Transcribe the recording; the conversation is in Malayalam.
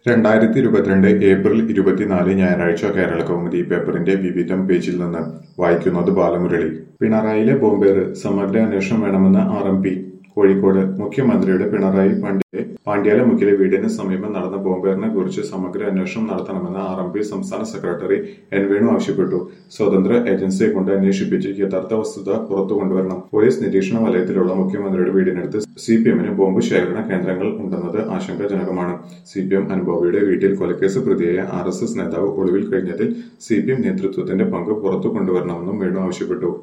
രണ്ടായിരത്തി ഇരുപത്തിരണ്ട് ഏപ്രിൽ ഇരുപത്തിനാല് ഞായറാഴ്ച കേരള കൗമുദി പേപ്പറിന്റെ വിവിധം പേജിൽ നിന്ന് വായിക്കുന്നത് ബാലമുരളി പിണറായിലെ ബോംബേറ് സമഗ്ര അന്വേഷണം വേണമെന്ന് ആർ എം പി കോഴിക്കോട് മുഖ്യമന്ത്രിയുടെ പിണറായി പാണ്ഡ്യന്റെ പാണ്ഡ്യാലമുക്കിലെ വീടിന് സമീപം നടന്ന ബോംബേറിനെ കുറിച്ച് സമഗ്ര അന്വേഷണം നടത്തണമെന്ന് ആർ എം പി സംസ്ഥാന സെക്രട്ടറി എൻ വേണു ആവശ്യപ്പെട്ടു സ്വതന്ത്ര ഏജൻസിയെ കൊണ്ട് അന്വേഷിപ്പിച്ച് യഥാർത്ഥ വസ്തുത പുറത്തു കൊണ്ടുവരണം പോലീസ് നിരീക്ഷണ വലയത്തിലുള്ള മുഖ്യമന്ത്രിയുടെ വീടിനടുത്ത് സി പി എമ്മിന് ബോംബ് ശേഖരണ കേന്ദ്രങ്ങൾ ഉണ്ടെന്നത് ആശങ്കാജനകമാണ് സി പി എം അനുഭവിയുടെ വീട്ടിൽ കൊലക്കേസ് പ്രതിയായ ആർ എസ് എസ് നേതാവ് ഒളിവിൽ കഴിഞ്ഞതിൽ സി പി എം നേതൃത്വത്തിന്റെ പങ്ക് പുറത്തു കൊണ്ടുവരണമെന്നും വേണു ആവശ്യപ്പെട്ടു